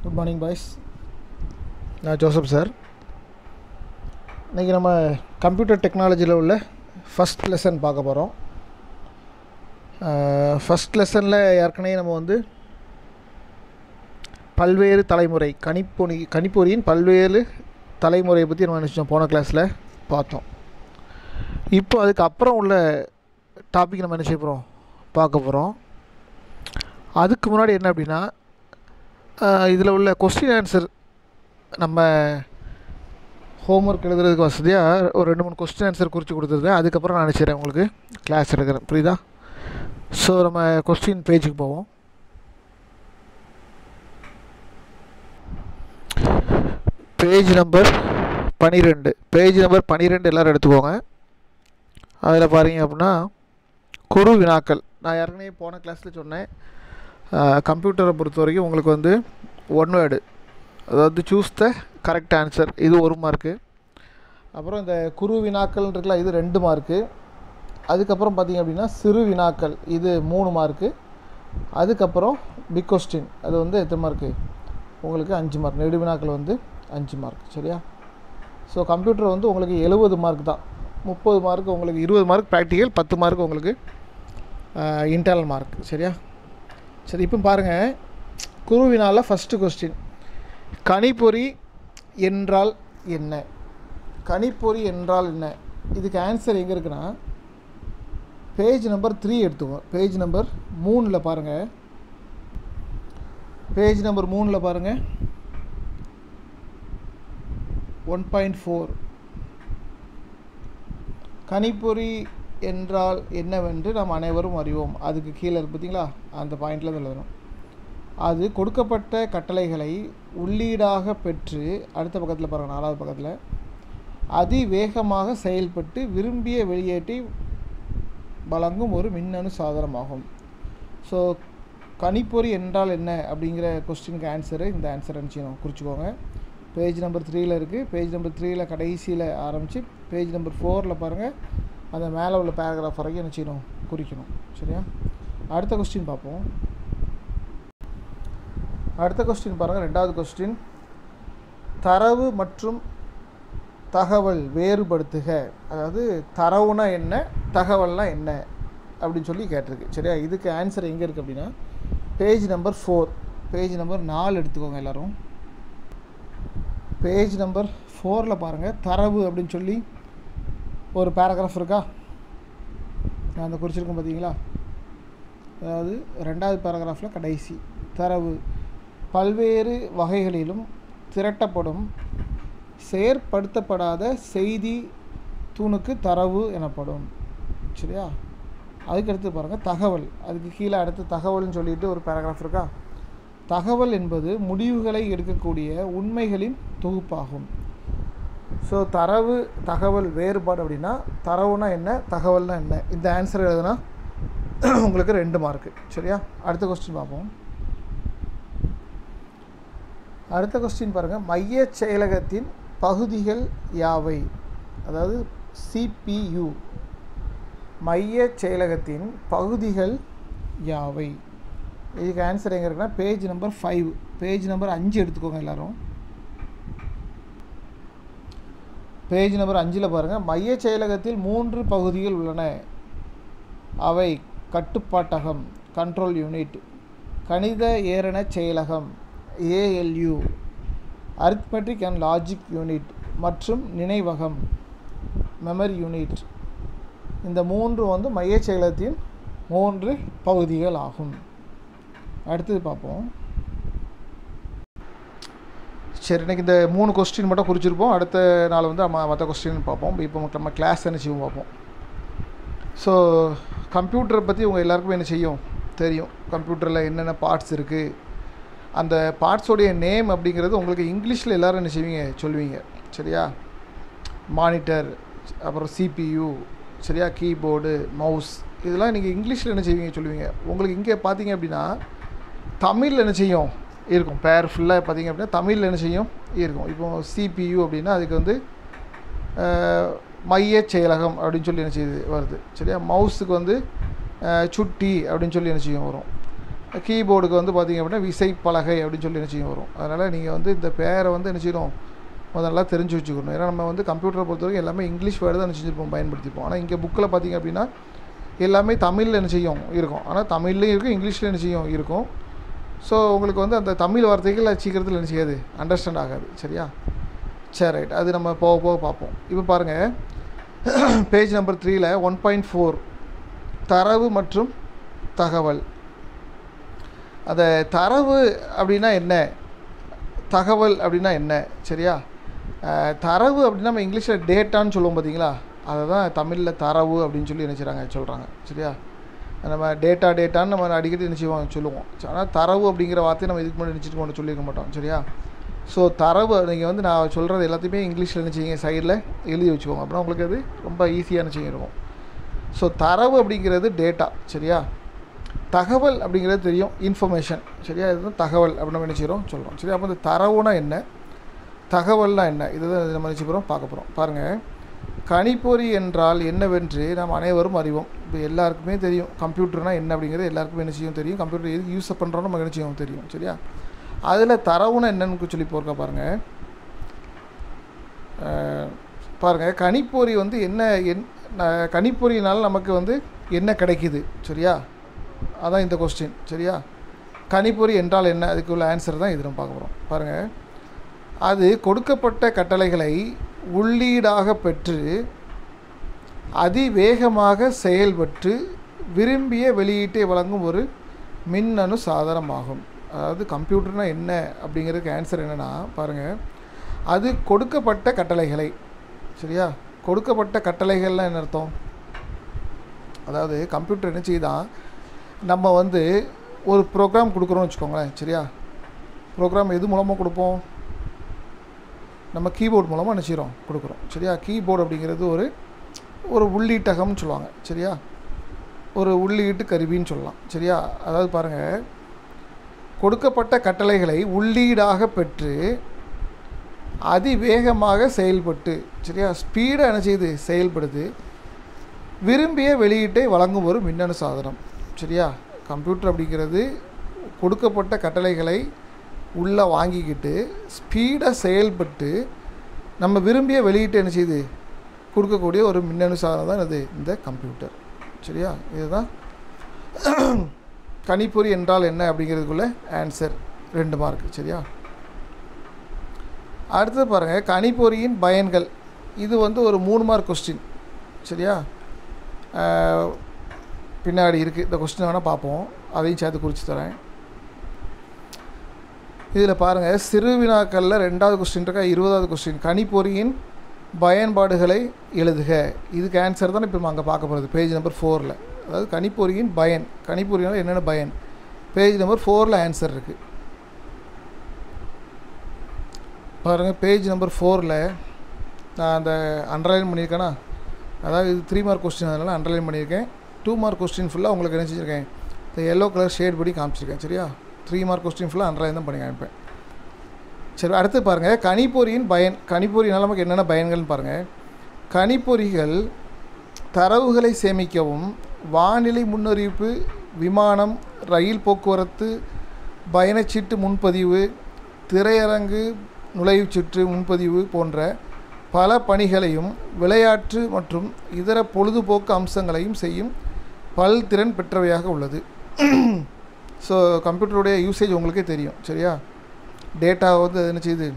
good morning boys நான் Joseph sir இன்றைக்கி நம்ம கம்ப்யூட்டர் டெக்னாலஜியில் உள்ள ஃபஸ்ட் லெசன் பார்க்க போகிறோம் ஃபஸ்ட் லெசனில் ஏற்கனவே நம்ம வந்து பல்வேறு தலைமுறை கணிப்பொறி கணிப்பொறியின் பல்வேறு தலைமுறையை பற்றி நம்ம நினச்சோம் போன கிளாஸில் பார்த்தோம் இப்போ அதுக்கு அப்புறம் உள்ள டாபிக் நம்ம என்ன செய்ய போகிறோம் பார்க்க போகிறோம் அதுக்கு முன்னாடி என்ன அப்படின்னா இதில் உள்ள கொஸ்டின் ஆன்சர் நம்ம ஹோம்ஒர்க் எழுதுறதுக்கு வசதியாக ஒரு ரெண்டு மூணு கொஸ்டின் ஆன்சர் குறித்து கொடுத்துருந்தேன் அதுக்கப்புறம் நான் நினச்சிடுறேன் உங்களுக்கு கிளாஸ் எடுக்கிறேன் புரியுதா ஸோ நம்ம கொஸ்டின் பேஜுக்கு போவோம் பேஜ் நம்பர் பன்னிரெண்டு பேஜ் நம்பர் பன்னிரெண்டு எல்லோரும் எடுத்துக்கோங்க அதில் பாருங்க அப்படின்னா குறு வினாக்கள் நான் ஏற்கனவே போன கிளாஸில் சொன்னேன் கம்ப்யூட்டரை பொறுத்த வரைக்கும் உங்களுக்கு வந்து ஒன் வேர்டு அதாவது சூஸ் த கரெக்ட் ஆன்சர் இது ஒரு மார்க்கு அப்புறம் இந்த குறு வினாக்கள் இருக்குல்ல இது ரெண்டு மார்க்கு அதுக்கப்புறம் பார்த்திங்க அப்படின்னா சிறு வினாக்கள் இது மூணு மார்க்கு அதுக்கப்புறம் பிக் கொஸ்டின் அது வந்து எத்தனை மார்க்கு உங்களுக்கு அஞ்சு மார்க் நெடு வினாக்கள் வந்து அஞ்சு மார்க் சரியா ஸோ கம்ப்யூட்டர் வந்து உங்களுக்கு எழுபது மார்க் தான் முப்பது மார்க் உங்களுக்கு இருபது மார்க் ப்ராக்டிக்கல் பத்து மார்க் உங்களுக்கு இன்டர்னல் மார்க் சரியா சரி இப்போ பாருங்கள் குருவினால் ஃபஸ்ட்டு கொஸ்டின் கணிப்பொறி என்றால் என்ன கணிப்பொறி என்றால் என்ன இதுக்கு ஆன்சர் எங்கே இருக்குன்னா பேஜ் நம்பர் த்ரீ எடுத்துக்கோங்க பேஜ் நம்பர் மூணில் பாருங்கள் பேஜ் நம்பர் மூணில் பாருங்கள் ஒன் பாயிண்ட் ஃபோர் கணிப்பொறி என்றால் என்னவென்று நாம் அனைவரும் அறிவோம் அதுக்கு கீழே இருக்கு பார்த்தீங்களா அந்த பாயிண்டில் தான் எழுதணும் அது கொடுக்கப்பட்ட கட்டளைகளை உள்ளீடாக பெற்று அடுத்த பக்கத்தில் பாருங்கள் நாலாவது பக்கத்தில் அதிவேகமாக செயல்பட்டு விரும்பிய வெளியேற்றி வழங்கும் ஒரு மின்னணு சாதனமாகும் ஸோ கணிப்பொறி என்றால் என்ன அப்படிங்கிற கொஸ்டினுக்கு ஆன்சரு இந்த ஆன்சர் அனுப்பிச்சிடும் குறிச்சிக்கோங்க பேஜ் நம்பர் த்ரீயில் இருக்குது பேஜ் நம்பர் த்ரீயில் கடைசியில் ஆரம்பித்து பேஜ் நம்பர் ஃபோரில் பாருங்கள் அந்த மேலே உள்ள பேராகிராஃப் வரைக்கும் என்ன செய்யணும் குறிக்கணும் சரியா அடுத்த கொஸ்டின் பார்ப்போம் அடுத்த கொஸ்டின் பாருங்கள் ரெண்டாவது கொஸ்டின் தரவு மற்றும் தகவல் வேறுபடுத்துக அதாவது தரவுனா என்ன தகவல்னா என்ன அப்படின்னு சொல்லி கேட்டிருக்கு சரியா இதுக்கு ஆன்சர் எங்கே இருக்குது அப்படின்னா page number four page number நாலு எடுத்துக்கோங்க எல்லோரும் பேஜ் நம்பர் ஃபோரில் பாருங்கள் தரவு அப்படின்னு சொல்லி ஒரு பேராகிராஃப் இருக்கா நான் அந்த குறிச்சிருக்கேன் பார்த்தீங்களா அதாவது ரெண்டாவது பேராகிராஃபில் கடைசி தரவு பல்வேறு வகைகளிலும் திரட்டப்படும் செயற்படுத்தப்படாத செய்தி தூணுக்கு தரவு எனப்படும் சரியா அதுக்கு அடுத்து பாருங்கள் தகவல் அதுக்கு கீழே அடுத்து தகவல்னு சொல்லிட்டு ஒரு பேராகிராஃப் இருக்கா தகவல் என்பது முடிவுகளை எடுக்கக்கூடிய உண்மைகளின் தொகுப்பாகும் ஸோ தரவு தகவல் வேறுபாடு அப்படின்னா தரவுனா என்ன தகவல்னா என்ன இந்த ஆன்சர் எழுதுனா உங்களுக்கு ரெண்டு மார்க்கு சரியா அடுத்த கொஸ்டின் பார்ப்போம் அடுத்த கொஸ்டின் பாருங்கள் மைய செயலகத்தின் பகுதிகள் யாவை அதாவது சிபியு மைய செயலகத்தின் பகுதிகள் யாவை இதுக்கு ஆன்சர் எங்கே இருக்குன்னா page number five page number அஞ்சு எடுத்துக்கோங்க எல்லோரும் பேஜ் நம்பர் அஞ்சில் பாருங்கள் மைய செயலகத்தில் மூன்று பகுதிகள் உள்ளன அவை கட்டுப்பாட்டகம் கண்ட்ரோல் யூனிட் கணித ஏரண செயலகம் ALU arithmetic and logic unit மற்றும் நினைவகம் மெமரி யூனிட் இந்த மூன்று வந்து மைய செயலகத்தின் மூன்று பகுதிகள் ஆகும் அடுத்தது பார்ப்போம் சரி இன்றைக்கி இந்த மூணு கொஸ்டின் மட்டும் குறிச்சிருப்போம் அடுத்த நாள் வந்து நம்ம மற்ற கொஸ்டின் பார்ப்போம் இப்போ நம்ம கிளாஸ் என்ன செய்வோம் பார்ப்போம் ஸோ கம்ப்யூட்டரை பற்றி உங்கள் எல்லாருக்குமே என்ன செய்யும் தெரியும் கம்ப்யூட்டரில் என்னென்ன பார்ட்ஸ் இருக்குது அந்த பார்ட்ஸோடைய நேம் அப்படிங்கிறது உங்களுக்கு இங்கிலீஷில் எல்லோரும் என்ன செய்வீங்க சொல்லுவீங்க சரியா மானிட்டர் அப்புறம் சிபியு சரியா கீபோர்டு மவுஸ் இதெல்லாம் நீங்கள் இங்கிலீஷில் என்ன செய்வீங்க சொல்லுவீங்க உங்களுக்கு இங்கே பார்த்தீங்க அப்படின்னா தமிழில் என்ன செய்யும் இருக்கும் பேர் ஃபுல்லாக பார்த்தீங்க அப்படின்னா தமிழில் என்ன செய்யும் இருக்கும் இப்போ சிபியு அப்படின்னா அதுக்கு வந்து மைய செயலகம் அப்படின்னு சொல்லி என்ன செய்யுது வருது சரியா மவுஸுக்கு வந்து சுட்டி அப்படின்னு சொல்லி என்ன செய்யும் வரும் கீபோர்டுக்கு வந்து பார்த்தீங்க அப்படின்னா விசைப்பலகை அப்படின்னு சொல்லி என்ன செய்யும் வரும் அதனால் நீங்கள் வந்து இந்த பேரை வந்து என்ன செய்யணும் முதல்ல தெரிஞ்சு வச்சுக்கணும் ஏன்னா நம்ம வந்து கம்ப்யூட்டரை பொறுத்தவரைக்கும் எல்லாமே இங்கிலீஷ் வேர்டு தான் என்ன செஞ்சுருப்போம் பயன்படுத்திப்போம் ஆனால் இங்கே புக்கில் பார்த்தீங்க அப்படின்னா எல்லாமே தமிழில் என்ன செய்யும் இருக்கும் ஆனால் தமிழ்லையும் இருக்கும் இங்கிலீஷில் என்ன செய்யும் இருக்கும் ஸோ உங்களுக்கு வந்து அந்த தமிழ் வார்த்தைகள் அது சீக்கிரத்தில் என்ன செய்யாது அண்டர்ஸ்டாண்ட் ஆகாது சரியா சரி ரைட் அது நம்ம போக போக பார்ப்போம் இப்போ பாருங்கள் பேஜ் நம்பர் த்ரீல ஒன் பாயிண்ட் ஃபோர் தரவு மற்றும் தகவல் அந்த தரவு அப்படின்னா என்ன தகவல் அப்படின்னா என்ன சரியா அஹ், தரவு அப்படின்னா நம்ம இங்கிலீஷில் டேட்டான்னு சொல்லுவோம் பார்த்தீங்களா அதை தான் தமிழில் தரவு அப்படின்னு சொல்லி என்ன செய்கிறாங்க சொல்கிறாங்க சரியா நம்ம டேட்டா டேட்டான்னு நம்ம அடிக்கடி என்ன செய்வோம் சொல்லுவோம் ஆனால் தரவு அப்படிங்கிற வார்த்தையை நம்ம இதுக்கு முன்னாடி நினச்சிட்டு ஒன்று சொல்லியிருக்க மாட்டோம் சரியா ஸோ தரவு நீங்கள் வந்து நான் சொல்கிறது எல்லாத்தையுமே இங்கிலீஷில் என்ன செய்யுங்க சைடில் எழுதி வச்சுக்கோங்க அப்படின்னா உங்களுக்கு அது ரொம்ப ஈஸியான செய்ய இருக்கும் ஸோ தரவு அப்படிங்கிறது டேட்டா சரியா தகவல் அப்படிங்கிறது தெரியும் இன்ஃபர்மேஷன் சரியா இதுதான் தகவல் அப்படின்னு நம்ம என்ன செய்கிறோம் சொல்கிறோம் சரி அப்போ இந்த தரவுனா என்ன தகவல்னா என்ன இதுதான் நம்ம நினச்சி போகிறோம் பார்க்க போகிறோம் பாருங்கள் கணிப்பொறி என்றால் என்னவென்று நாம் அனைவரும் அறிவோம் இப்போ எல்லாருக்குமே தெரியும் கம்ப்யூட்டர்னா என்ன அப்படிங்கிறது எல்லாருக்குமே என்ன செய்யும் தெரியும் கம்ப்யூட்டர் எதுக்கு யூஸ் பண்ணுறோம் நம்ம என்ன செய்யும் தெரியும் சரியா அதில் தரவுனா என்னன்னு சொல்லி போர்க்க பாருங்கள் அஹ், பாருங்கள் கணிப்பொறி வந்து என்ன என் ந- கணிப்பொறியினால் நமக்கு வந்து என்ன கிடைக்குது சரியா அதான் இந்த கொஸ்டின் சரியா கணிப்பொறி என்றால் என்ன அதுக்கு உள்ள ஆன்சர் தான் இது நம்ம பார்க்க போகிறோம் பாருங்கள் அது கொடுக்கப்பட்ட கட்டளைகளை உள்ளீடாக பெற்று அதிவேகமாக செயல்பட்டு விரும்பிய வெளியீட்டை வழங்கும் ஒரு மின்னணு சாதனமாகும் அதாவது கம்ப்யூட்டர்னா என்ன அப்படிங்கிறதுக்கு ஆன்சர் என்னென்னா பாருங்கள் அது கொடுக்கப்பட்ட கட்டளைகளை சரியா கொடுக்கப்பட்ட கட்டளைகள்லாம் என்ன அர்த்தம் அதாவது கம்ப்யூட்டர் என்ன செய்யுதான் நம்ம வந்து ஒரு ப்ரோக்ராம் கொடுக்குறோம்னு வச்சுக்கோங்களேன் சரியா ப்ரோக்ராம் எது மூலமாக கொடுப்போம் நம்ம கீபோர்டு மூலமாக என்ன செய்கிறோம் கொடுக்குறோம் சரியா கீபோர்டு அப்படிங்கிறது ஒரு ஒரு உள்ளீட்டகம்னு சொல்லுவாங்க சரியா ஒரு உள்ளீட்டு கருவின்னு சொல்லலாம் சரியா அதாவது பாருங்கள் கொடுக்கப்பட்ட கட்டளைகளை உள்ளீடாக பெற்று அதிவேகமாக செயல்பட்டு சரியா ஸ்பீடாக என்ன செய்யுது செயல்படுது விரும்பிய வெளியீட்டை வழங்கும் ஒரு மின்னணு சாதனம் சரியா கம்ப்யூட்டர் அப்படிங்கிறது கொடுக்கப்பட்ட கட்டளைகளை உள்ளே வாங்கிக்கிட்டு ஸ்பீடாக செயல்பட்டு நம்ம விரும்பிய வெளியீட்டை என்ன செய்யுது கொடுக்கக்கூடிய ஒரு மின்னணு சாதனம் தான் இது இந்த கம்ப்யூட்டர் சரியா இதுதான் கணிப்பொறி என்றால் என்ன அப்படிங்கிறதுக்குள்ள ஆன்சர் ரெண்டு மார்க் சரியா அடுத்தது பாருங்கள் கணிப்பொறியின் பயன்கள் இது வந்து ஒரு மூணு மார்க் கொஸ்டின் சரியா ஆஹ், பின்னாடி இருக்குது இந்த கொஸ்டின் வேணால் பார்ப்போம் அதையும் சேர்த்து குறித்து தரேன் இதில் பாருங்கள் சிறு வினாக்களில் ரெண்டாவது கொஸ்டின் இருக்கா இருபதாவது கொஸ்டின் கணிப்பொறியின் பயன்பாடுகளை எழுதுக இதுக்கு ஆன்சர் தான் இப்போ நம்ம அங்கே பார்க்க போகிறது பேஜ் நம்பர் ஃபோரில் அதாவது கணிப்பொறியின் பயன் கணிப்பொறியினால் என்னென்ன பயன் பேஜ் நம்பர் ஃபோரில் ஆன்சர் இருக்குது பாருங்கள் பேஜ் நம்பர் ஃபோரில் நான் அந்த அண்டர்லைன் பண்ணியிருக்கேனா அதாவது இது த்ரீ மார்க் கொஸ்டின் அதனால் அண்டர்லைன் பண்ணியிருக்கேன் டூ மார்க் கொஸ்டின் ஃபுல்லாக உங்களுக்கு என்ன செஞ்சுருக்கேன் இந்த எல்லோ கலர் ஷேட் படி காமிச்சிருக்கேன் சரியா த்ரீ மார்க் கொஸ்டின் ஃபுல்லாக அண்டர்லைன் தான் பண்ணி காமிப்பேன் சரி அடுத்து பாருங்கள் கணிப்பொறியின் பயன் கணிப்பொறியினால் நமக்கு என்னென்ன பயன்கள்னு பாருங்கள் கணிப்பொறிகள் தரவுகளை சேமிக்கவும் வானிலை முன்னறிவிப்பு விமானம் ரயில் போக்குவரத்து பயணச்சீட்டு முன்பதிவு திரையரங்கு நுழைவுச்சீட்டு முன்பதிவு போன்ற பல பணிகளையும் விளையாட்டு மற்றும் இதர பொழுதுபோக்கு அம்சங்களையும் செய்யும் பல்திறன் பெற்றவையாக உள்ளது ஸோ கம்ப்யூட்டருடைய யூசேஜ் உங்களுக்கே தெரியும் சரியா டேட்டா வந்து அது என்ன செய்யுது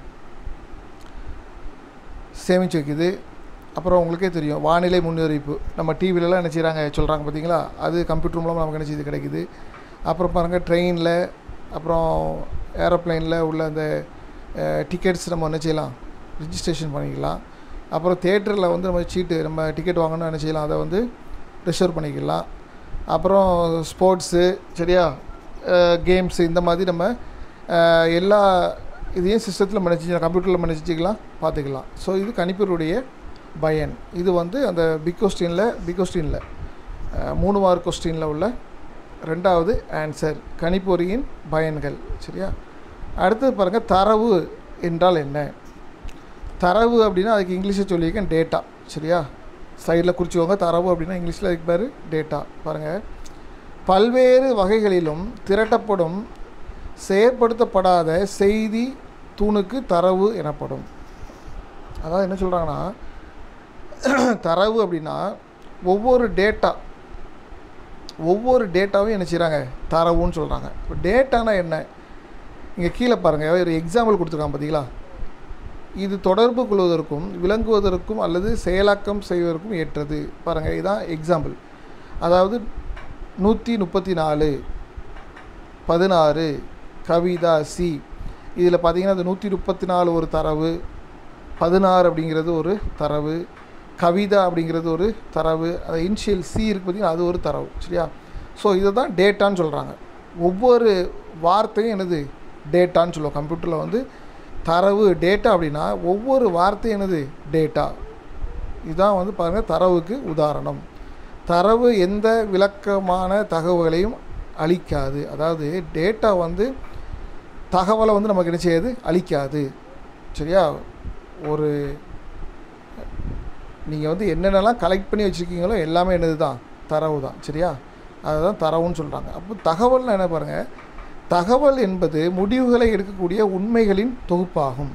சேமித்து வைக்குது அப்புறம் உங்களுக்கே தெரியும் வானிலை முன்னறிவிப்பு நம்ம டிவிலலாம் என்ன செய்கிறாங்க சொல்கிறாங்க பார்த்தீங்களா அது கம்ப்யூட்டர் மூலமாக நமக்கு என்ன செய்து கிடைக்குது அப்புறம் பாருங்கள் ட்ரெயினில் அப்புறம் ஏரோப்ளேனில் உள்ள அந்த டிக்கெட்ஸ் நம்ம என்ன செய்யலாம் ரிஜிஸ்ட்ரேஷன் பண்ணிக்கலாம் அப்புறம் தேட்டரில் வந்து நம்ம சீட்டு நம்ம டிக்கெட் வாங்கணும்னு என்ன செய்யலாம் அதை வந்து ரிசர்வ் பண்ணிக்கலாம் அப்புறம் ஸ்போர்ட்ஸு சரியா கேம்ஸு இந்த மாதிரி நம்ம அஹ், எல்லா இதையும் சிஸ்டத்தில் நம்ம நினச்சி கம்ப்யூட்டரில் நினச்சிக்கலாம் பார்த்துக்கலாம் ஸோ இது கணிப்பொருடைய பயன் இது வந்து அந்த பிக் கொஸ்டினில் பிக் கொஸ்டினில் மூணு மார்க் கொஸ்டினில் உள்ள ரெண்டாவது ஆன்சர் கணிப்பொறியின் பயன்கள் சரியா அடுத்தது பாருங்கள் தரவு என்றால் என்ன தரவு அப்படின்னா அதுக்கு இங்கிலீஷில் சொல்லியிருக்கேன் டேட்டா சரியா சைடில் குறிச்சிக்கோங்க தரவு அப்படின்னா இங்கிலீஷில் அதுக்கு பேர் டேட்டா பாருங்கள் பல்வேறு வகைகளிலும் திரட்டப்படும் செயற்படுத்தப்படாத செய்தி தூணுக்கு தரவு எனப்படும் அதாவது என்ன சொல்கிறாங்கன்னா தரவு அப்படின்னா ஒவ்வொரு டேட்டா ஒவ்வொரு டேட்டாவும் என்ன செய்கிறாங்க தரவுன்னு சொல்கிறாங்க இப்போ டேட்டானா என்ன இங்கே கீழே பாருங்கள் ஒரு எக்ஸாம்பிள் கொடுத்துருக்காங்க பார்த்தீங்களா இது தொடர்பு கொள்வதற்கும் விளங்குவதற்கும் அல்லது செயலாக்கம் செய்வதற்கும் ஏற்றது பாருங்கள் இதுதான் எக்ஸாம்பிள் அதாவது நூற்றி முப்பத்தி நாலு பதினாறு கவிதா சி இதில் பார்த்தீங்கன்னா அது நூற்றி முப்பத்தி நாலு ஒரு தரவு பதினாறு அப்படிங்கிறது ஒரு தரவு கவிதா அப்படிங்கிறது ஒரு தரவு அது இன்ஷியல் சி இருக்குது பார்த்தீங்கன்னா அது ஒரு தரவு சரியா ஸோ இதை தான் டேட்டான்னு சொல்கிறாங்க ஒவ்வொரு வார்த்தையும் என்னது டேட்டான்னு சொல்லுவோம் கம்ப்யூட்டரில் வந்து தரவு டேட்டா அப்படின்னா ஒவ்வொரு வார்த்தையும் என்னது டேட்டா இதுதான் வந்து பாருங்கள் தரவுக்கு உதாரணம் தரவு எந்த விளக்கமான தகவலையும் அளிக்காது அதாவது டேட்டா வந்து தகவலை வந்து நமக்கு என்ன செய்யாது அளிக்காது சரியா ஒரு நீங்கள் வந்து என்னென்னலாம் கலெக்ட் பண்ணி வச்சுருக்கீங்களோ எல்லாமே என்னது தான் தரவு தான் சரியா அதுதான் தரவுன்னு சொல்கிறாங்க அப்போ தகவல்னு என்ன பாருங்கள் தகவல் என்பது முடிவுகளை எடுக்கக்கூடிய உண்மைகளின் தொகுப்பாகும்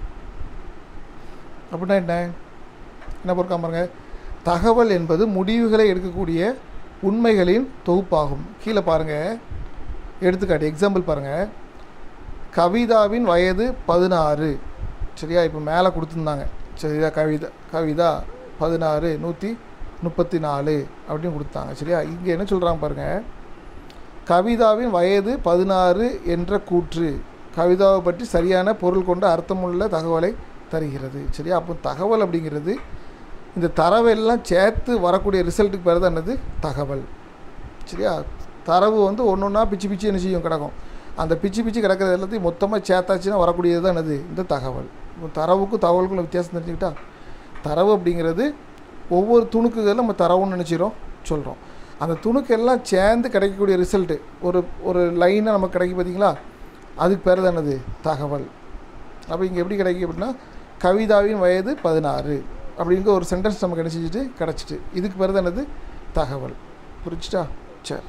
அப்படின்னா என்ன என்ன பொறுக்கா பாருங்க தகவல் என்பது முடிவுகளை எடுக்கக்கூடிய உண்மைகளின் தொகுப்பாகும் கீழே பாருங்கள் எடுத்துக்காட்டு எக்ஸாம்பிள் பாருங்கள் கவிதாவின் வயது பதினாறு சரியா இப்போ மேலே கொடுத்துருந்தாங்க சரியா கவிதா கவிதா பதினாறு நூற்றி முப்பத்தி நாலு அப்படின்னு கொடுத்தாங்க சரியா இங்கே என்ன சொல்கிறாங்க பாருங்கள் கவிதாவின் வயது பதினாறு என்ற கூற்று கவிதாவை பற்றி சரியான பொருள் கொண்ட அர்த்தமுள்ள தகவலை தருகிறது சரியா அப்போ தகவல் அப்படிங்கிறது இந்த தரவெல்லாம் சேர்த்து வரக்கூடிய ரிசல்ட்டுக்கு பேர் தான் என்னது தகவல் சரியா தரவு வந்து ஒன்று ஒன்றா பிச்சு பிச்சு என்ன செய்யும் கிடக்கும் அந்த பிச்சு பிச்சு கிடக்கிறது எல்லாத்தையும் மொத்தமாக சேர்த்தாச்சுன்னா வரக்கூடியது தான் என்னது இந்த தகவல் இப்போ தரவுக்கும் தகவலுக்கும் வித்தியாசம் தெரிஞ்சுக்கிட்டா தரவு அப்படிங்கிறது ஒவ்வொரு துணுக்குகளை நம்ம தரவுன்னு நினச்சிரும் சொல்கிறோம் அந்த துணுக்கெல்லாம் சேர்ந்து கிடைக்கக்கூடிய ரிசல்ட்டு ஒரு ஒரு லைனாக நமக்கு கிடைக்கும் பார்த்தீங்களா அதுக்கு பேர் தான் என்னது தகவல் அப்போ இங்கே எப்படி கிடைக்கும் அப்படின்னா கவிதாவின் வயது பதினாறு அப்படிங்கிற ஒரு சென்டென்ஸ் நமக்கு என்ன செஞ்சுட்டு கிடச்சிட்டு இதுக்கு பேர் தான் என்னது தகவல் புரிச்சுட்டா சரி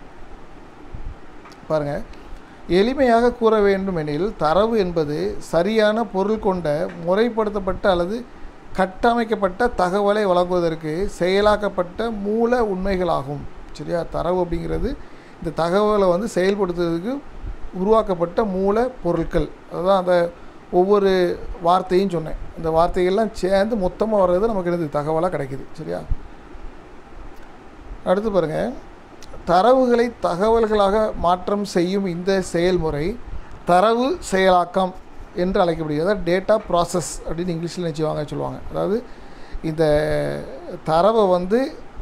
பாருங்கள் எளிமையாக கூற வேண்டுமெனில் தரவு என்பது சரியான பொருள் கொண்ட முறைப்படுத்தப்பட்ட அல்லது கட்டமைக்கப்பட்ட தகவலை வழங்குவதற்கு செயலாக்கப்பட்ட மூல உண்மைகளாகும் சரியா தரவு அப்படிங்கிறது இந்த தகவலை வந்து செயல்படுத்துறதுக்கு உருவாக்கப்பட்ட மூல பொருட்கள் அதுதான் அந்த ஒவ்வொரு வார்த்தையும் சொன்னேன் இந்த வார்த்தைகள்லாம் சேர்ந்து மொத்தமாக வர்றது நமக்கு என்னது தகவலாக கிடைக்குது சரியா அடுத்து பாருங்கள் தரவுகளை தகவல்களாக மாற்றம் செய்யும் இந்த செயல்முறை தரவு செயலாக்கம் என்று அழைக்கப்படுகிறது அதாவது டேட்டா ப்ராசஸ் அப்படின்னு இங்கிலீஷில் நினச்சிவாங்க சொல்லுவாங்க அதாவது இந்த தரவை வந்து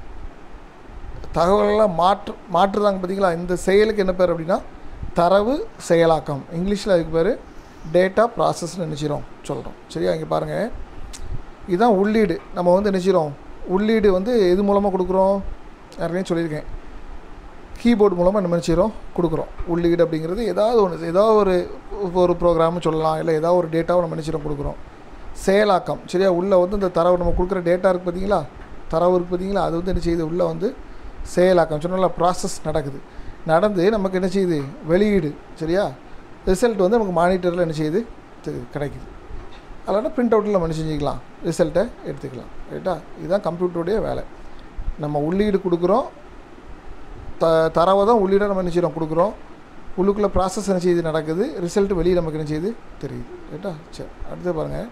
தகவலெல்லாம் மாற்று மாற்றுறாங்க பார்த்தீங்களா இந்த செயலுக்கு என்ன பேர் அப்படின்னா தரவு செயலாக்கம் இங்கிலீஷில் அதுக்கு பேர் டேட்டா ப்ராசஸ்னு நினச்சிரும் சொல்கிறோம் சரியா இங்கே பாருங்கள் இதுதான் உள்ளீடு நம்ம வந்து நினச்சிரும் உள்ளீடு வந்து எது மூலமாக கொடுக்குறோம் யாருக்கையும் சொல்லியிருக்கேன் கீபோர்டு மூலமாக நம்ம நினச்சிரும் கொடுக்குறோம் உள்ளீடு அப்படிங்கிறது ஏதாவது ஒன்று ஏதாவது ஒரு ஒரு ப்ரோக்ராம்னு சொல்லலாம் இல்லை ஏதாவது ஒரு டேட்டாவை நம்ம நினச்சிரும் கொடுக்குறோம் செயலாக்கம் சரியா உள்ளே வந்து இந்த தரவு நம்ம கொடுக்குற டேட்டா இருக்குது பார்த்தீங்களா தரவு இருக்குது பார்த்தீங்களா அது வந்து என்ன செய்யுது உள்ளே வந்து செயலாக்கம் சொன்னால ப்ராசஸ் நடக்குது நடந்து நமக்கு என்ன செய்யுது வெளியீடு சரியா ரிசல்ட் வந்து நமக்கு மானிட்டரில் என்ன செய்யுது தெ- கிடைக்குது அதனால் பிரிண்ட் அவுட்டில் நம்ம என்ன செஞ்சுக்கலாம் ரிசல்ட்டை எடுத்துக்கலாம் ரைட்டா இதுதான் கம்ப்யூட்டருடைய வேலை நம்ம உள்ளீடு கொடுக்குறோம் த தரவை தான் உள்ளீடாக நம்ம என்ன செய்கிறோம் கொடுக்குறோம் உள்ளுக்குள்ளே ப்ராசஸ் என்ன செய்யுது நடக்குது ரிசல்ட் வெளியே நமக்கு என்ன செய்யுது தெரியுது ரைட்டா சரி அடுத்து பாருங்கள்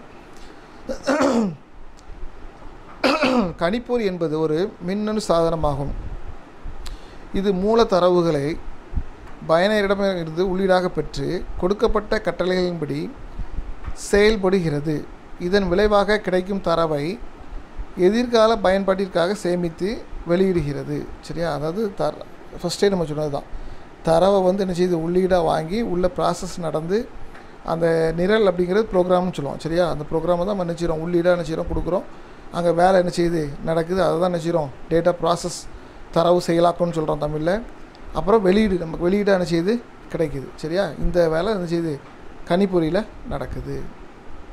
கணிப்பொறி என்பது ஒரு மின்னணு சாதனமாகும் இது மூல தரவுகளை பயனரிடமிருந்து உள்ளீடாக பெற்று கொடுக்கப்பட்ட கட்டளைகளின்படி செயல்படுகிறது இதன் விளைவாக கிடைக்கும் தரவை எதிர்கால பயன்பாட்டிற்காக சேமித்து வெளியிடுகிறது சரியா அதாவது தர ஃபஸ்ட்டே நம்ம சொன்னது தான் தரவை வந்து என்ன செய்யுது உள்ளீடாக வாங்கி உள்ள ப்ராசஸ் நடந்து அந்த நிரல் அப்படிங்கிறது ப்ரோக்ராம்னு சொல்லுவோம் சரியா அந்த ப்ரோக்ராமை தான் நம்ம என்ன செய்கிறோம் உள்ளீடாக என்ன செய்கிறோம் கொடுக்குறோம் அங்கே வேலை என்ன செய்யுது நடக்குது அதை தான் என்ன செய்கிறோம் டேட்டா ப்ராசஸ் தரவு செயலாக்கம்னு சொல்கிறோம் தமிழில் அப்புறம் வெளியீடு நமக்கு வெளியீடாக என்ன செய்யுது கிடைக்குது சரியா இந்த வேலை என்ன செய்யுது கணிப்பொறியில் நடக்குது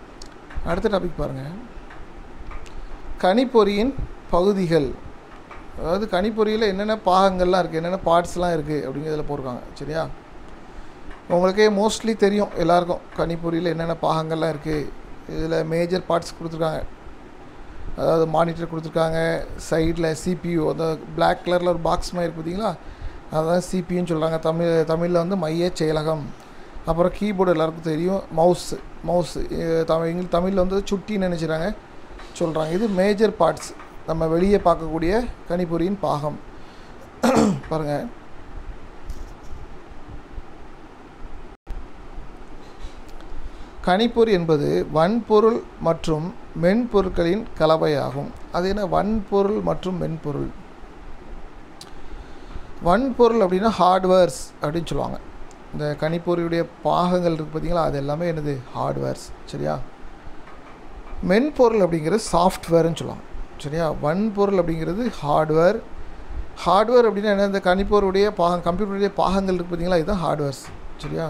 அடுத்த டாபிக் பாருங்கள் கணிப்பொறியின் பகுதிகள் அதாவது கணிப்பொறியில் என்னென்ன பாகங்கள்லாம் இருக்குது என்னென்ன பார்ட்ஸ்லாம் இருக்குது அப்படிங்கிறதுல போட்டிருக்காங்க சரியா உங்களுக்கே மோஸ்ட்லி தெரியும் எல்லாருக்கும் கணிப்பொறியில் என்னென்ன பாகங்கள்லாம் இருக்குது இதில் மேஜர் பார்ட்ஸ் கொடுத்துருக்காங்க அதாவது மானிட்டர் கொடுத்துருக்காங்க சைடில் சிபியூ அந்த பிளாக் கலரில் ஒரு பாக்ஸ் மாதிரி இருக்கு பார்த்தீங்களா அதான் சிபியூன்னு சொல்கிறாங்க தமிழ் தமிழில் வந்து மைய செயலகம் அப்புறம் கீபோர்டு எல்லாருக்கும் தெரியும் மவுஸ் மவுஸ் தமிழ் இங்கிலீஷ் தமிழில் வந்து சுட்டின்னு நினச்சிறாங்க சொல்கிறாங்க இது மேஜர் பார்ட்ஸ் நம்ம வெளியே பார்க்கக்கூடிய கணிப்பொறியின் பாகம் பாருங்கள் கணிப்பொறி என்பது வன்பொருள் மற்றும் மென்பொருட்களின் கலவையாகும் அது என்ன வன்பொருள் மற்றும் மென்பொருள் வன்பொருள் அப்படின்னா ஹார்ட்வேர்ஸ் அப்படின்னு சொல்லுவாங்க இந்த கணிப்பொறியுடைய பாகங்கள் இருக்குது பார்த்தீங்களா அது எல்லாமே என்னது ஹார்ட்வேர்ஸ் சரியா மென்பொருள் அப்படிங்கிறது சாஃப்ட்வேர்னு சொல்லுவாங்க சரியா வன்பொருள் அப்படிங்கிறது ஹார்ட்வேர் ஹார்ட்வேர் அப்படின்னா என்ன இந்த கணிப்பொருடைய பாகம் கம்ப்யூட்டருடைய பாகங்கள் இருக்குது பார்த்தீங்களா இதுதான் ஹார்ட்வேர்ஸ் சரியா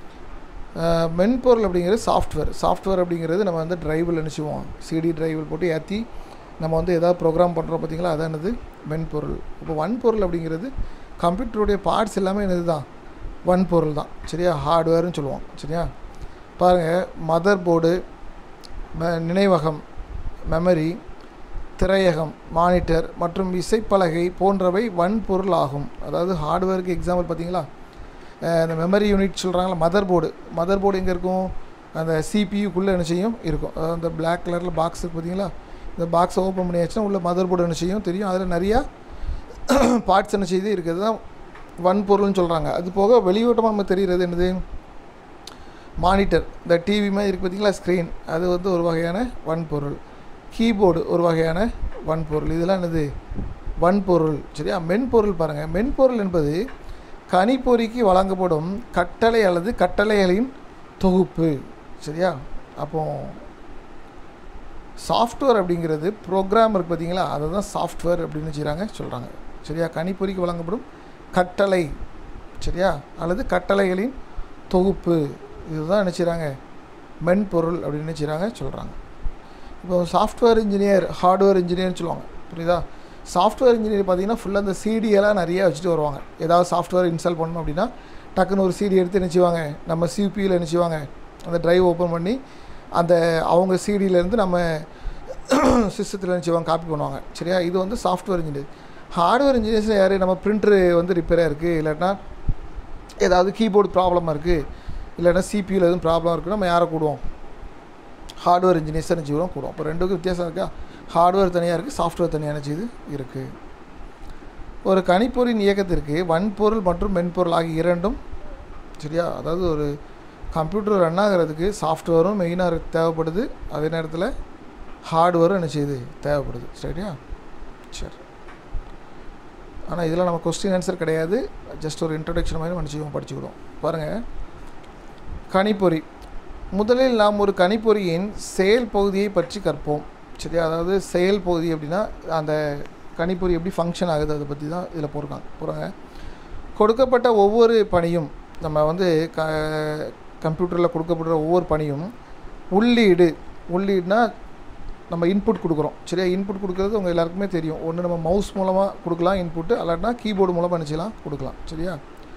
அஹ் மென்பொருள் அப்படிங்கிறது சாஃப்ட்வேர் சாஃப்ட்வேர் அப்படிங்கிறது நம்ம வந்து டிரைவில் நினச்சிவோம் சிடி டிரைவில் போட்டு ஏற்றி நம்ம வந்து எதாவது ப்ரோக்ராம் பண்ணுறோம் பார்த்தீங்களா அதான் என்னது மென்பொருள் இப்போ வன்பொருள் அப்படிங்கிறது கம்ப்யூட்டருடைய பார்ட்ஸ் எல்லாமே என்னது தான் வன்பொருள் தான் சரியா ஹார்ட்வேர்னு சொல்லுவோம் சரியா பாருங்கள் மதர் போர்டு நினைவகம் மெமரி திரையகம் மானிட்டர் மற்றும் இசைப்பலகை போன்றவை வன்பொருள் ஆகும் அதாவது ஹார்ட்வேருக்கு எக்ஸாம்பிள் பார்த்தீங்களா அஹ் இந்த மெமரி யூனிட் சொல்கிறாங்களா மதர் போர்டு மதர் போர்டு எங்கே இருக்கும் அந்த சிபியுக்குள்ளே என்ன செய்யும் இருக்கும் அதாவது அந்த பிளாக் கலரில் பாக்ஸ் இருக்கு பார்த்தீங்களா இந்த பாக்ஸை ஓப்பன் பண்ணியாச்சுன்னா உள்ள மதர் போர்டு என்ன செய்யும் தெரியும் அதில் நிறையா பார்ட்ஸ் என்ன செய்து இருக்குது தான் வன்பொருள்னு சொல்கிறாங்க அது போக வெளியூட்டமாக நம்ம தெரிகிறது என்னது மானிட்டர் இந்த டிவி மாதிரி இருக்குது பார்த்தீங்களா ஸ்க்ரீன் அது வந்து ஒரு வகையான வன்பொருள் கீபோர்டு ஒரு வகையான வன்பொருள் இதெல்லாம் என்னது வன்பொருள் சரியா மென்பொருள் பாருங்கள் மென்பொருள் என்பது கணிப்பொறிக்கு வழங்கப்படும் கட்டளை அல்லது கட்டளைகளின் தொகுப்பு சரியா அப்போ சாஃப்ட்வேர் அப்படிங்கிறது ப்ரோக்ராம் இருக்குது பார்த்தீங்களா அதை தான் சாஃப்ட்வேர் அப்படின்னு செய்கிறாங்க சொல்கிறாங்க சரியா கணிப்பொறிக்கு வழங்கப்படும் கட்டளை சரியா அல்லது கட்டளைகளின் தொகுப்பு இதுதான் என்ன செய்கிறாங்க மென்பொருள் அப்படின்னு என்ன செய்கிறாங்க சொல்கிறாங்க இப்போ சாஃப்ட்வேர் இன்ஜினியர் ஹார்ட்வேர் இன்ஜினியர்னு சொல்லுவாங்க புரியுதா சாஃப்ட்வேர் இன்ஜினியர் பார்த்தீங்கன்னா ஃபுல்லாக அந்த சிடியெல்லாம் நிறைய வச்சுட்டு வருவாங்க ஏதாவது சாஃப்ட்வேர் இன்ஸ்டால் பண்ணணும் அப்படின்னா டக்குன்னு ஒரு சிடி எடுத்து நினச்சிவாங்க நம்ம சிபியில் நினச்சிவாங்க அந்த டிரைவ் ஓப்பன் பண்ணி அந்த அவங்க சிடியிலேருந்து நம்ம சிஸ்டத்தில் நினச்சிவாங்க காப்பி பண்ணுவாங்க சரியா இது வந்து சாஃப்ட்வேர் இன்ஜினியர் ஹார்ட்வேர் இன்ஜினியர்ஸில் யார் நம்ம பிரிண்ட்ரு வந்து ரிப்பேராக இருக்குது இல்லாட்டினா ஏதாவது கீபோர்டு ப்ராப்ளமாக இருக்குது இல்லைன்னா சிபியில் எதுவும் ப்ராப்ளம் இருக்குது நம்ம யாரை கூடுவோம் ஹார்ட்வேர் இன்ஜினியர்ஸ் என்ன செய்வோம் கூடும் அப்போ ரெண்டுக்கும் வித்தியாசம் இருக்கா ஹார்ட்வேர் தனியாக இருக்குது சாஃப்ட்வேர் தனியாக என்ன செய்யுது இருக்குது ஒரு கணிப்பொறியின் இயக்கத்திற்கு வன்பொருள் மற்றும் மென்பொருள் ஆகிய இரண்டும் சரியா அதாவது ஒரு கம்ப்யூட்டர் ரன் ஆகிறதுக்கு சாஃப்ட்வேரும் மெயினாக தேவைப்படுது அதே நேரத்தில் ஹார்ட்வேரும் என்ன செய்யுது தேவைப்படுது சரியா சரி ஆனால் இதில் நம்ம கொஸ்டின் ஆன்சர் கிடையாது ஜஸ்ட் ஒரு இன்ட்ரடக்ஷன் மாதிரி நினச்சிக்குவோம் படிச்சுக்கிடுவோம் பாருங்கள் கணிப்பொறி முதலில் நாம் ஒரு கணிப்பொறியின் செயல் பகுதியை பற்றி கற்போம் சரியா அதாவது செயல் பகுதி அப்படின்னா அந்த கணிப்பொறி எப்படி ஃபங்க்ஷன் ஆகுது அதை பற்றி தான் இதில் போடுறாங்க போகிறாங்க கொடுக்கப்பட்ட ஒவ்வொரு பணியும் நம்ம வந்து க கம்ப்யூட்டரில் கொடுக்கப்படுற ஒவ்வொரு பணியும் உள்ளீடு உள்ளீடுனா நம்ம இன்புட் கொடுக்குறோம் சரியா இன்புட் கொடுக்குறது உங்கள் எல்லாருக்குமே தெரியும் ஒன்று நம்ம மவுஸ் மூலமாக கொடுக்கலாம் இன்புட்டு அல்லாட்டினா கீபோர்டு மூலமாக நினச்சிக்கலாம் கொடுக்கலாம் சரியா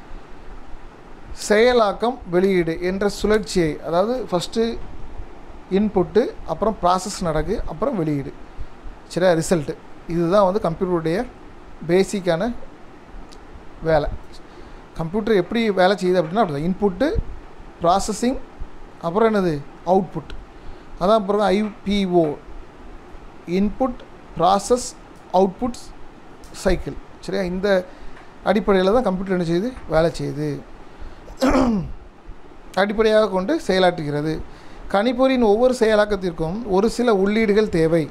செயலாக்கம் வெளியீடு என்ற சுழற்சியை அதாவது ஃபஸ்ட்டு இன்புட்டு அப்புறம் ப்ராசஸ் நடக்கு அப்புறம் வெளியீடு சரியா ரிசல்ட்டு இதுதான் வந்து கம்ப்யூட்டருடைய பேசிக்கான வேலை கம்ப்யூட்டர் எப்படி வேலை செய்யுது அப்படின்னா அப்படி இன்புட்டு ப்ராசஸிங் அப்புறம் என்னது அவுட்புட் அதான் அப்புறம் IPO input process outputs cycle சரியா இந்த அடிப்படையில் தான் கம்ப்யூட்டர் என்ன செய்யுது வேலை செய்யுது அடிப்படையாக கொண்டு செயலாற்றுகிறது கணிப்பொறியின் ஒவ்வொரு செயலாக்கத்திற்கும் ஒரு சில உள்ளீடுகள் தேவை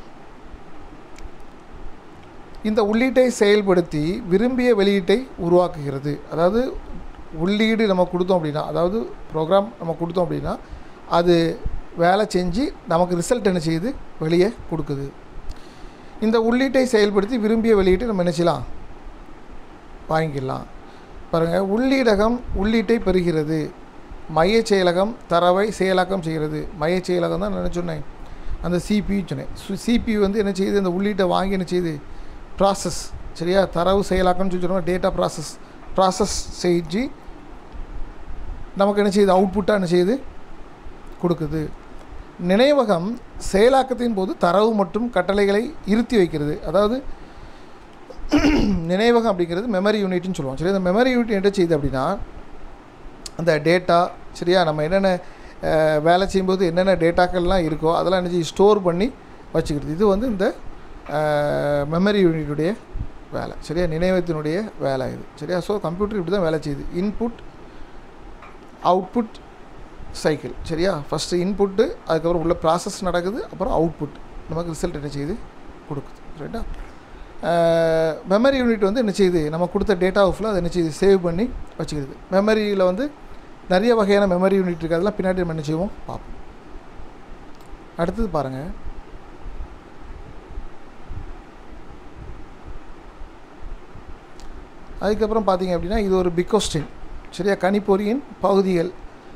இந்த உள்ளீட்டை செயல்படுத்தி விரும்பிய வெளியீட்டை உருவாக்குகிறது அதாவது உள்ளீடு நம்ம கொடுத்தோம் அப்படின்னா அதாவது ப்ரோக்ராம் நம்ம கொடுத்தோம் அப்படின்னா அது வேலை செஞ்சு நமக்கு ரிசல்ட் என்ன செய்யுது வெளியே கொடுக்குது இந்த உள்ளீட்டை செயல்படுத்தி விரும்பிய வெளியீட்டை நம்ம என்ன செய்யலாம் வாங்கிக்கலாம் பாருங்கள் உள்ளீடகம் உள்ளீட்டை பெறுகிறது மைய செயலகம் தரவை செயலாக்கம் செய்கிறது மைய செயலகம் தான் நான் சொன்னேன் அந்த சிபியூ சொன்னேன் சிபியூ வந்து என்ன செய்யுது அந்த உள்ளீட்டை வாங்கி என்ன செய்யுது ப்ராசஸ் சரியா தரவு செயலாக்கம்னு சொல்லி சொல்லுவோம் டேட்டா ப்ராசஸ் ப்ராசஸ் செஞ்சு நமக்கு என்ன செய்யுது அவுட்புட்டாக என்ன செய்யுது கொடுக்குது நினைவகம் செயலாக்கத்தின் போது தரவு மற்றும் கட்டளைகளை இருத்தி வைக்கிறது அதாவது நினைவகம் அப்படிங்கிறது மெமரி யூனிட்னு சொல்லுவோம் சரி அந்த மெமரி யூனிட் என்ன செய்யுது அப்படின்னா அந்த டேட்டா சரியா நம்ம என்னென்ன அஹ், வேலை செய்யும்போது என்னென்ன டேட்டாக்கள்லாம் இருக்கோ அதெல்லாம் என்ன செய்யும் ஸ்டோர் பண்ணி வச்சுக்கிறது இது வந்து இந்த மெமரி யூனிட்டுடைய வேலை சரியா நினைவகத்தினுடைய வேலை இது சரியா ஸோ கம்ப்யூட்டர் இப்படி தான் வேலை செய்யுது இன்புட் அவுட்புட் சைக்கிள் சரியா ஃபஸ்ட்டு இன்புட்டு அதுக்கப்புறம் உள்ள ப்ராசஸ் நடக்குது அப்புறம் அவுட்புட் நமக்கு ரிசல்ட் என்ன செய்யுது கொடுக்குது ரைட்டா மெமரி யூனிட் வந்து என்ன செய்யுது நம்ம கொடுத்த டேட்டா ஃபுல்லாக அதை என்ன செய்யுது சேவ் பண்ணி வச்சுக்கிறது மெமரியில் வந்து நிறைய வகையான மெமரி யூனிட் இருக்குது அதெல்லாம் பின்னாடி நம்ம என்ன செய்வோம் பார்ப்போம் அடுத்தது பாருங்கள் அதுக்கப்புறம் பார்த்தீங்க அப்படின்னா இது ஒரு பிக் கொஸ்டின் சரியா கணிப்பொறியின் பகுதிகள்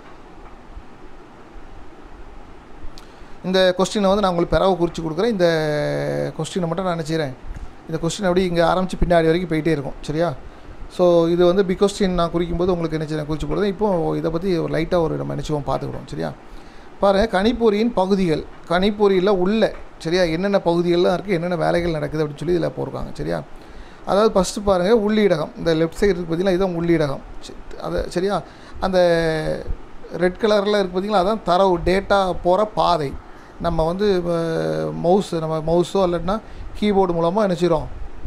இந்த கொஸ்டினை வந்து நான் உங்களுக்கு பிறவை குறித்து கொடுக்குறேன் இந்த கொஸ்டினை மட்டும் நான் நினச்சிக்கிறேன் இந்த கொஸ்டின் அப்படி இங்கே ஆரம்பித்து பின்னாடி வரைக்கும் போயிட்டே இருக்கும் சரியா ஸோ இது வந்து பிக் கொஸ்டின் நான் குறிக்கும்போது உங்களுக்கு என்ன செய்ய குறித்து கொடுத்தேன் இப்போது இதை பற்றி ஒரு லைட்டாக ஒரு நம்ம நினச்சிவோம் பார்த்துக்குறோம் சரியா பாருங்கள் கணிப்பொறியின் பகுதிகள் கணிப்பொறியில் உள்ள சரியா என்னென்ன பகுதிகள்லாம் இருக்குது என்னென்ன வேலைகள் நடக்குது அப்படின்னு சொல்லி இதில் போட்டிருக்காங்க சரியா அதாவது ஃபஸ்ட்டு பாருங்கள் உள்ளீடகம் இந்த லெஃப்ட் சைடு இருக்குது பார்த்தீங்களா இதுதான் உள்ளீடகம் சரி, அது சரியா அந்த ரெட் கலரில் இருக்குது பார்த்தீங்களா அதான் தரவு டேட்டா போகிற பாதை நம்ம வந்து மவுஸ் நம்ம மவுஸோ இல்லைன்னா கீபோர்டு மூலமாக என்ன செய்கிறோம்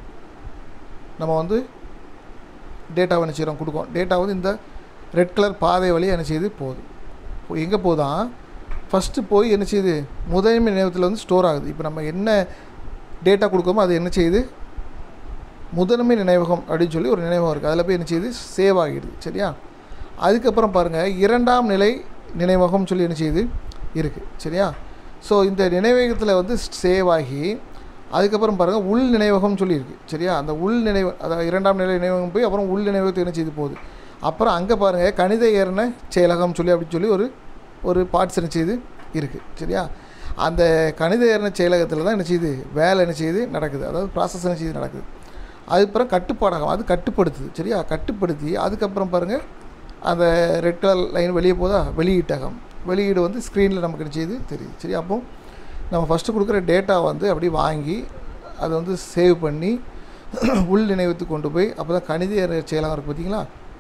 நம்ம வந்து டேட்டாவை என்ன செய்கிறோம் கொடுக்கோம் டேட்டா வந்து இந்த ரெட் கலர் பாதை வழியாக என்ன செய்யுது போகுது இப்போ எங்கே போதான் ஃபஸ்ட்டு போய் என்ன செய்யுது முதன்மை நினைவகத்தில் வந்து ஸ்டோர் ஆகுது இப்போ நம்ம என்ன டேட்டா கொடுக்கோமோ அது என்ன செய்யுது முதன்மை நினைவகம் அப்படின்னு சொல்லி ஒரு நினைவகம் இருக்குது அதில் போய் என்ன செய்யுது சேவ் ஆகிடுது சரியா அதுக்கப்புறம் பாருங்கள் இரண்டாம் நிலை நினைவகம் சொல்லி என்ன செய்யுது இருக்குது சரியா ஸோ இந்த நினைவகத்தில் வந்து சேவ் ஆகி அதுக்கப்புறம் பாருங்கள் உள் நினைவகம் சொல்லி இருக்கு சரியா அந்த உள் நினைவு அதாவது இரண்டாம் நிலை நினைவகம் போய் அப்புறம் உள் நினைவகத்துக்கு என்ன செய்து போகுது அப்புறம் அங்கே பாருங்கள் கணித ஏறின செயலகம் சொல்லி அப்படின்னு சொல்லி ஒரு ஒரு பார்ட்ஸ் என்ன செய்யுது இருக்குது சரியா அந்த கணித ஏறின செயலகத்தில் தான் என்ன செய்யுது வேலை என்ன செய்யுது நடக்குது அதாவது ப்ராசஸ் என்ன செய்யுது நடக்குது அதுக்கப்புறம் கட்டுப்பாடகம் அது கட்டுப்படுத்துது சரியா கட்டுப்படுத்தி அதுக்கப்புறம் பாருங்கள் அந்த ரெட் கலர் லைன் வெளியே போதா வெளியீட்டகம் வெளியீடு வந்து ஸ்க்ரீனில் நமக்கு என்ன செய்யுது தெரியுது சரி அப்போ நம்ம ஃபஸ்ட்டு கொடுக்குற டேட்டா வந்து அப்படி வாங்கி அதை வந்து சேவ் பண்ணி உள் நினைவத்துக்கு கொண்டு போய் அப்போ தான் கணித ஏற செயலகம் இருக்குது பார்த்தீங்களா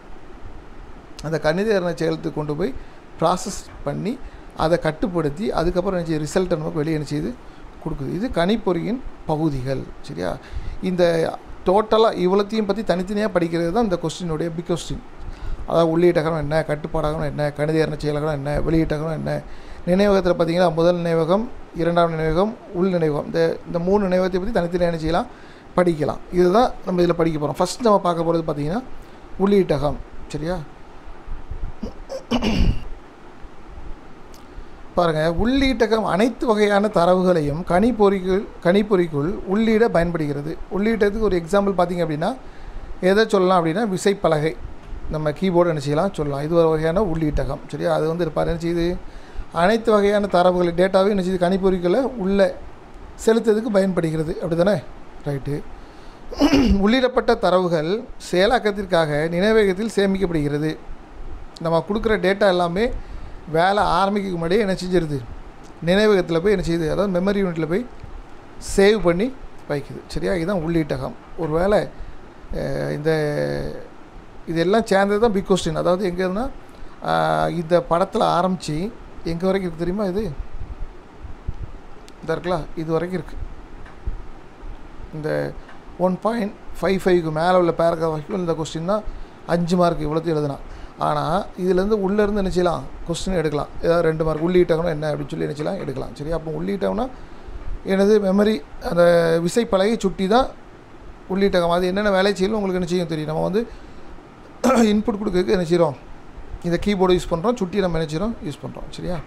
அந்த கணித ஏறின செயலத்துக்கு கொண்டு போய் ப்ராசஸ் பண்ணி அதை கட்டுப்படுத்தி அதுக்கப்புறம் என்ன செய்யுது ரிசல்ட்டை நமக்கு வெளியே என்ன செய்யுது கொடுக்குது இது கணிப்பொறியின் பகுதிகள் சரியா இந்த டோட்டலாக இவ்வளோத்தையும் பற்றி தனித்தனியாக படிக்கிறது தான் இந்த கொஸ்டினுடைய பிக் கொஸ்டின் அதாவது உள்ளீட்டகம் என்ன கட்டுப்பாடகம் என்ன கணித ஏறின செயலகம் என்ன வெளியீட்டகம் என்ன நினைவகத்தில் பார்த்தீங்கன்னா முதல் நினைவகம் இரண்டாம் நினைவகம் உள் நினைவகம் இந்த இந்த மூணு நினைவகத்தை பற்றி தனித்தனியாக என்ன செய்யலாம் படிக்கலாம் இதுதான் நம்ம இதில் படிக்க போகிறோம் ஃபஸ்ட் நம்ம பார்க்க போகிறது பார்த்தீங்கன்னா உள்ளீட்டகம் சரியா பாருங்கள் உள்ளீட்டகம் அனைத்து வகையான தரவுகளையும் கணிப்பொறிக்குள் கணிப்பொறிக்குள் உள்ளீட பயன்படுகிறது உள்ளீட்டத்துக்கு ஒரு எக்ஸாம்பிள் பார்த்தீங்க அப்படின்னா எதை சொல்லலாம் அப்படின்னா விசைப்பலகை நம்ம கீபோர்டு என்ன செய்யலாம் சொல்லலாம் இது ஒரு வகையான உள்ளீட்டகம் சரியா அது வந்து இருப்பார் என்ன செய்யுது அனைத்து வகையான தரவுகளை டேட்டாவே என்ன செய்யுது கணிப்பொறிகளை உள்ள செலுத்துறதுக்கு பயன்படுகிறது அப்படி தானே ரைட்டு உள்ளிடப்பட்ட தரவுகள் செயலாக்கத்திற்காக நினைவகத்தில் சேமிக்கப்படுகிறது நம்ம கொடுக்குற டேட்டா எல்லாமே வேலை ஆரம்பிக்க முன்னாடியே என்ன செஞ்சிருது நினைவகத்தில் போய் என்ன செய்யுது அதாவது மெமரி யூனிட்டில் போய் சேவ் பண்ணி வைக்குது சரியா இதுதான் உள்ளீட்டகம் ஒரு வேளை அஹ், இந்த இதெல்லாம் சேர்ந்தது தான் பிக் கொஸ்டின் அதாவது எங்கேருந்தா இந்த படத்தில் ஆரம்பித்து எங்கே வரைக்கும் இருக்குது தெரியுமா இது இந்த இருக்கலாம் இது வரைக்கும் இருக்குது இந்த ஒன் பாயிண்ட் ஃபைவ் ஃபைவ்க்கு மேலே உள்ள பேரகிராஃப் வரைக்கும் இந்த கொஸ்டின் தான் அஞ்சு மார்க் இவ்வளோத்தையும் எழுதலாம் ஆனால் இதுலேருந்து உள்ளேருந்து என்ன செய்யலாம் கொஸ்டின் எடுக்கலாம் ஏதாவது ரெண்டு மார்க் உள்ளீட்டகம்னா என்ன அப்படின்னு சொல்லி என்ன செய்யலாம் எடுக்கலாம் சரி அப்போ உள்ளீட்டகம்னா எனது மெமரி அந்த விசைப்பலகை சுட்டி தான் உள்ளீட்டகம் அது என்னென்ன வேலை செய்யணும் உங்களுக்கு என்ன செய்யும் தெரியும் நம்ம வந்து இன்புட் கொடுக்கறதுக்கு என்ன செய்கிறோம் இந்த கீபோர்டு யூஸ் பண்ணுறோம் சுட்டி நம்ம என்ன செய்கிறோம் யூஸ் பண்ணுறோம் சரியா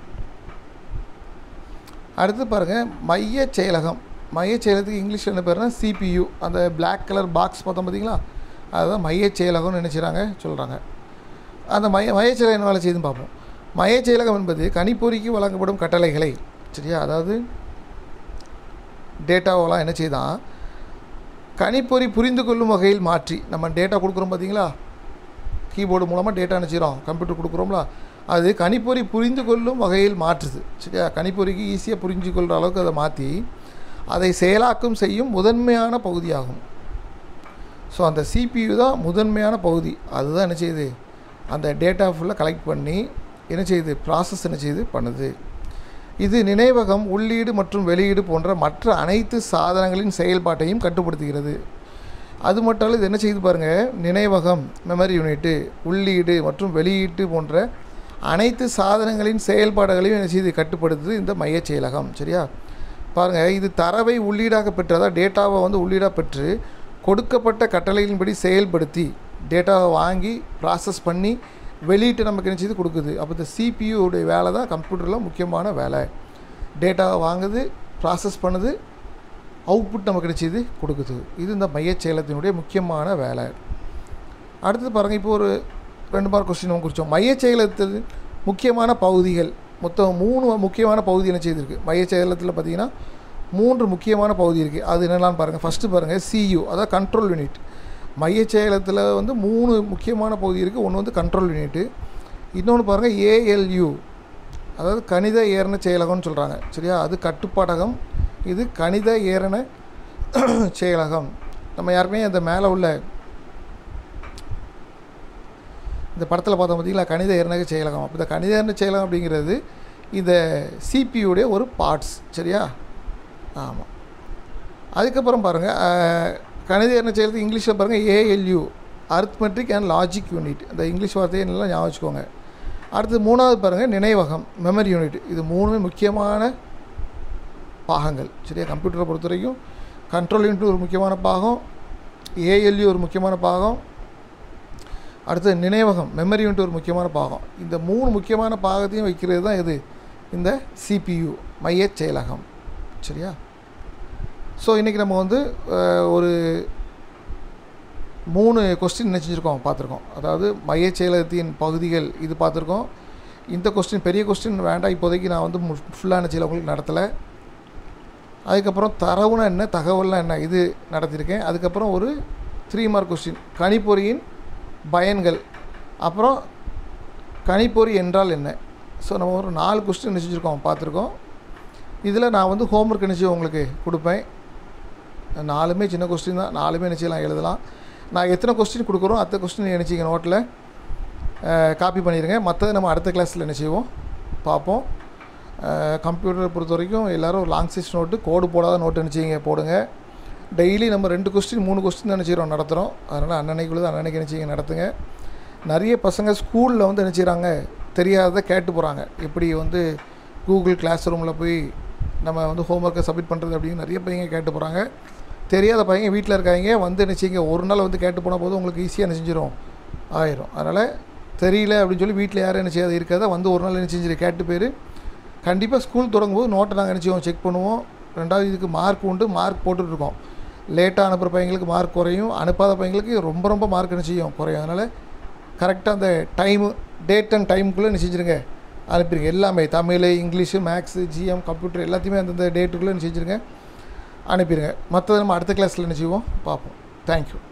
அடுத்து பாருங்கள் மைய செயலகம் மைய செயலகத்துக்கு இங்கிலீஷில் என்ன பேருனா சிபியு அந்த Black கலர் பாக்ஸ் பார்த்தோம் பார்த்தீங்களா அதுதான் மைய செயலகம்னு என்ன செய்கிறாங்க சொல்கிறாங்க அந்த மைய மைய செயலகம் என்ன வேலை செய்யுதுன்னு பார்ப்போம் மைய செயலகம் என்பது கணிப்பொறிக்கு வழங்கப்படும் கட்டளைகளை சரியா அதாவது டேட்டாவெல்லாம் என்ன செய்தான் கணிப்பொறி புரிந்து கொள்ளும் வகையில் மாற்றி நம்ம டேட்டா கொடுக்குறோம் பார்த்தீங்களா கீபோர்டு மூலமாக டேட்டா அனுப்பிச்சிடும் கம்ப்யூட்டர் கொடுக்குறோம்ல அது கணிப்பொறி புரிந்து கொள்ளும் வகையில் மாற்றுது சரியா கணிப்பொறிக்கு ஈஸியாக புரிஞ்சு கொள்கிற அளவுக்கு அதை மாற்றி அதை செயலாக்கம் செய்யும் முதன்மையான பகுதியாகும் ஸோ அந்த சிபியு தான் முதன்மையான பகுதி அதுதான் என்ன செய்யுது அந்த டேட்டா ஃபுல்லாக கலெக்ட் பண்ணி என்ன செய்யுது ப்ராசஸ் என்ன செய்யுது பண்ணுது இது நினைவகம் உள்ளீடு மற்றும் வெளியீடு போன்ற மற்ற அனைத்து சாதனங்களின் செயல்பாட்டையும் கட்டுப்படுத்துகிறது அது மட்டும் இல்ல, இது என்ன செய்யுது பாருங்கள் நினைவகம் மெமரி யூனிட்டு உள்ளீடு மற்றும் வெளியீட்டு போன்ற அனைத்து சாதனங்களின் செயல்பாடுகளையும் என்ன செய்து கட்டுப்படுத்துது இந்த மையச் செயலகம் சரியா பாருங்கள் இது தரவை உள்ளீடாக பெற்றதா டேட்டாவை வந்து உள்ளீடாக பெற்று கொடுக்கப்பட்ட கட்டளையின்படி செயல்படுத்தி டேட்டாவை வாங்கி ப்ராசஸ் பண்ணி வெளியிட்டு நமக்கு என்ன செய்து கொடுக்குது அப்போ இந்த CPU உடைய வேலை தான் கம்ப்யூட்டரில் முக்கியமான வேலை டேட்டாவை வாங்குது ப்ராசஸ் பண்ணுது அவுட்புட் நமக்கு என்ன செய்து கொடுக்குது இது இந்த மையச் செயலத்தினுடைய முக்கியமான வேலை அடுத்தது பாருங்கள் இப்போ ஒரு ரெண்டு மார்க் கொஸ்டின் நம்ம குறித்தோம் மையச் செயலத்தில் முக்கியமான பகுதிகள் மொத்தம் மூணு முக்கியமான பகுதி என்ன செய்திருக்கு மையச் செயலத்தில் பார்த்தீங்கன்னா மூன்று முக்கியமான பகுதி இருக்குது அது என்னெல்லாம் பாருங்கள் ஃபஸ்ட்டு பாருங்கள் சியு அதாவது கண்ட்ரோல் யூனிட் மையச் செயலத்தில் வந்து மூணு முக்கியமான பகுதி இருக்குது ஒன்று வந்து கண்ட்ரோல் யூனிட்டு இன்னொன்று பாருங்கள் ஏஎல்யூ அதாவது கணித ஏரண செயலகம்னு சொல்கிறாங்க சரியா அது கட்டுப்பாடகம் இது கணித ஏரண செயலகம் நம்ம யாருமே அந்த மேலே உள்ள இந்த படத்தில் பார்த்தோம் பார்த்தீங்களா கணித ஏரணக செயலகம் அப்போ இந்த கணித ஏரண செயலகம் அப்படிங்கிறது இந்த சிபியுடைய ஒரு பார்ட்ஸ் சரியா ஆமாம் அதுக்கப்புறம் பாருங்கள் கணித எண்ண செயலத்துக்கு இங்கிலீஷில் பாருங்கள் ALU arithmetic and logic unit அந்த இங்கிலீஷ் வார்த்தையை நல்லா ஞாபகம் வச்சுக்கோங்க அடுத்து மூணாவது பாருங்கள் நினைவகம் மெமரி யூனிட் இது மூணுமே முக்கியமான பாகங்கள் சரியா கம்ப்யூட்டரை பொறுத்த வரைக்கும் கண்ட்ரோல் யூனிட் ஒரு முக்கியமான பாகம் ஏஎல்யூ ஒரு முக்கியமான பாகம் அடுத்து நினைவகம் மெமரி யூனிட் ஒரு முக்கியமான பாகம் இந்த மூணு முக்கியமான பாகத்தையும் வைக்கிறது தான் எது இந்த சிபியு மையச் செயலகம் சரியா ஸோ இன்றைக்கி நம்ம வந்து அஹ், ஒரு மூணு கொஸ்டின் என்ன செஞ்சுருக்கோம் பார்த்துருக்கோம் அதாவது மையச் செயலகத்தின் பகுதிகள் இது பார்த்துருக்கோம் இந்த கொஸ்டின் பெரிய கொஸ்டின் வேண்டாம் இப்போதைக்கு நான் வந்து ஃபுல்லாக என்ன செய்யல உங்களுக்கு நடத்தலை அதுக்கப்புறம் தரவுனா என்ன தகவல்னா என்ன இது நடத்தியிருக்கேன் அதுக்கப்புறம் ஒரு த்ரீ மார்க் கொஸ்டின் கணிப்பொறியின் பயன்கள் அப்புறம் கணிப்பொறி என்றால் என்ன ஸோ நம்ம ஒரு நாலு கொஸ்டின் என்ன செஞ்சுருக்கோம் பார்த்துருக்கோம் இதில் நான் வந்து ஹோம்ஒர்க் என்ன செய்வேன் உங்களுக்கு கொடுப்பேன் நாலுமே சின்ன கொஸ்டின் தான் நாலுமே என்ன செய்யலாம் எழுதலாம் நான் எத்தனை கொஸ்டின் கொடுக்குறோம் அத்தனை கொஸ்டின் என்ன செய்யுங்க நோட்டில் காப்பி பண்ணிடுங்க மற்றதை நம்ம அடுத்த கிளாஸில் என்ன செய்வோம் பார்ப்போம் கம்ப்யூட்டரை பொறுத்த வரைக்கும் எல்லோரும் ஒரு லாங் சைஸ் நோட்டு கோடு போடாத நோட்டு என்ன செய்யுங்க போடுங்க டெய்லி நம்ம ரெண்டு கொஸ்டின் மூணு கொஸ்டின் என்ன செய்கிறோம் நடத்துகிறோம் அதனால் அன்னன்னைக்குள்ளது அன்னன்னைக்கு என்ன செய்யுங்க நடத்துங்க நிறைய பசங்க ஸ்கூலில் வந்து என்ன செய்கிறாங்க தெரியாததை கேட்டு போகிறாங்க எப்படி வந்து கூகுள் கிளாஸ் ரூமில் போய் நம்ம வந்து ஹோம்ஒர்க்கை சப்மிட் பண்ணுறது அப்படின்னு நிறைய பையங்க கேட்டு போகிறாங்க தெரியாத பையங்க வீட்டில் இருக்காங்க வந்து என்ன செய்யுங்க ஒரு நாள் வந்து கேட்டு போனால் போதும் உங்களுக்கு ஈஸியாக என்ன செஞ்சிடும் ஆயிரும் அதனால் தெரியல அப்படின்னு சொல்லி வீட்டில் யாரும் என்ன செய்யாத இருக்காத வந்து ஒரு நாள் என்ன செஞ்சிரு கேட்டு போயிரு கண்டிப்பாக ஸ்கூல் தொடங்கும்போது நோட்டை நாங்கள் என்ன செய்வோம் செக் பண்ணுவோம் ரெண்டாவது இதுக்கு மார்க் உண்டு மார்க் போட்டுட்ருக்கோம் லேட்டாக அனுப்புகிற பையங்களுக்கு மார்க் குறையும் அனுப்பாத பையங்களுக்கு ரொம்ப ரொம்ப மார்க் என்ன செய்யும் குறையும் அதனால் கரெக்டாக அந்த டைமு டேட் அண்ட் டைமுக்குள்ளே என்ன செஞ்சுருங்க அனுப்பிடுங்க எல்லாமே தமிழ் இங்கிலீஷு மேக்ஸு ஜிஎம் கம்ப்யூட்டர் எல்லாத்தையுமே அந்தந்த டேட்டுக்குள்ளே என்ன செஞ்சுருங்க அனுப்பிடுங்க மற்றதை நம்ம அடுத்த கிளாஸில் என்ன செய்வோம் பார்ப்போம் தேங்க்யூ